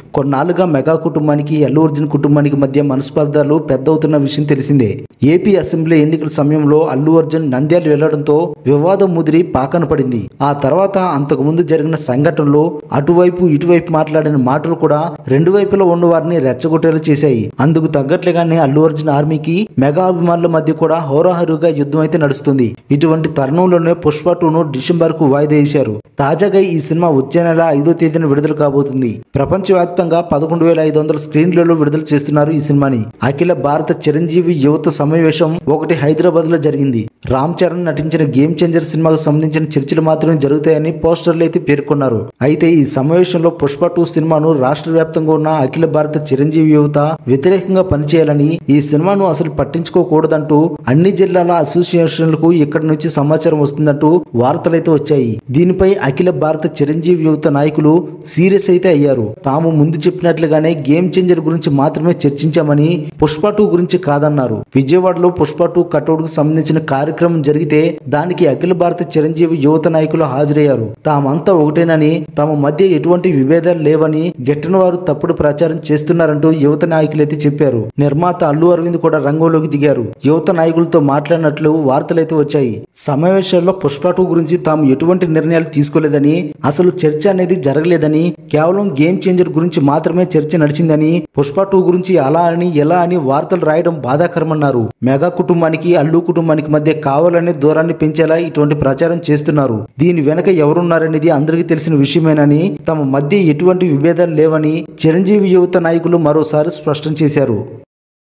కొన్నాళ్లుగా మెగా కుటుంబానికి అల్లు అర్జున్ కుటుంబానికి మధ్య మనస్పర్ధలు పెద్దవుతున్న విషయం తెలిసిందే ఏపీ అసెంబ్లీ ఎన్నికల సమయంలో అల్లు అర్జున్ నంద్యాల వెళ్లడంతో వివాదం ముదిరి పాకన పడింది ఆ తర్వాత అంతకుముందు జరిగిన సంఘటనలో అటువైపు ఇటువైపు మాట్లాడిన మాటలు కూడా రెండు వైపులా ఉన్న వారిని రెచ్చగొట్టేలా చేశాయి అందుకు తగ్గట్లుగానే అల్లు అర్జున్ ఆర్మీకి మెగా అభిమానుల మధ్య కూడా హోరాహరుగా యుద్ధం అయితే నడుస్తుంది ఇటువంటి తరుణంలోనే పుష్ప టూను డిసెంబర్ కు వాయిదా వేశారు తాజాగా ఈ సినిమా వచ్చే నెల ఐదో తేదీన విడుదల కాబోతుంది ప్రపంచవ్యాప్తంగా పదకొండు వేల ఐదు వందల స్క్రీన్లలో విడుదల చేస్తున్నారు ఈ సినిమాని అఖిల భారత చిరంజీవి యువత సమావేశం ఒకటి హైదరాబాద్ లో జరిగింది రామ్ చరణ్ నటించిన గేమ్ చేంజర్ సినిమాకు సంబంధించిన చర్చలు మాత్రమే జరుగుతాయని పోస్టర్లు అయితే పేర్కొన్నారు అయితే ఈ సమావేశంలో పుష్ప టూ సినిమాను రాష్ట్ర వ్యాప్తంగా ఉన్న అఖిల భారత చిరంజీవి యువత వ్యతిరేకంగా పనిచేయాలని ఈ సినిమాను అసలు పట్టించుకోకూడదంటూ అన్ని జిల్లాల అసోసియేషన్లకు ఇక్కడి నుంచి సమాచారం వస్తుందంటూ వార్తలైతే వచ్చాయి దీనిపై అఖిల భారత చిరంజీవి యువత నాయకులు సీరియస్ అయితే అయ్యారు తాము ముందు చెప్పినట్లుగానే గేమ్ చేంజర్ గురించి మాత్రమే చర్చించామని పుష్ప టూ గురించి కాదన్నారు విజయవాడలో పుష్ప టూ కటౌట్ కు సంబంధించిన కార్యక్రమం జరిగితే దానికి అఖిల భారత చిరంజీవి యువత నాయకులు హాజరయ్యారు తామంతా ఒకటేనని తమ మధ్య ఎటువంటి విభేదాలు లేవని గిట్టని వారు తప్పుడు ప్రచారం చేస్తున్నారంటూ యువత నాయకులైతే చెప్పారు నిర్మాత అల్లు అరవింద్ కూడా రంగంలోకి దిగారు యువత నాయకులతో మాట్లాడినట్లు వార్తలైతే వచ్చాయి సమావేశాల్లో పుష్ప టూ గురించి తాము ఎటువంటి నిర్ణయాలు తీసుకోలేదని అసలు చర్చ అనేది జరగలేదని కేవలం గేమ్ చేంజర్ గురించి మాత్రమే చర్చ నడిచిందని పుష్ప టూ గురించి అలా అని ఎలా అని వార్తలు రాయడం బాధాకరమన్నారు మెగా కుటుంబానికి అల్లు కుటుంబానికి మధ్య కావాలనే దూరాన్ని పెంచేలా ఇటువంటి ప్రచారం చేస్తున్నారు దీని వెనక ఎవరున్నారనేది అందరికీ తెలిసిన విషయమేనని తమ మధ్య ఎటువంటి విభేదాలు లేవని చిరంజీవి యువత నాయకులు మరోసారి స్పష్టం చేశారు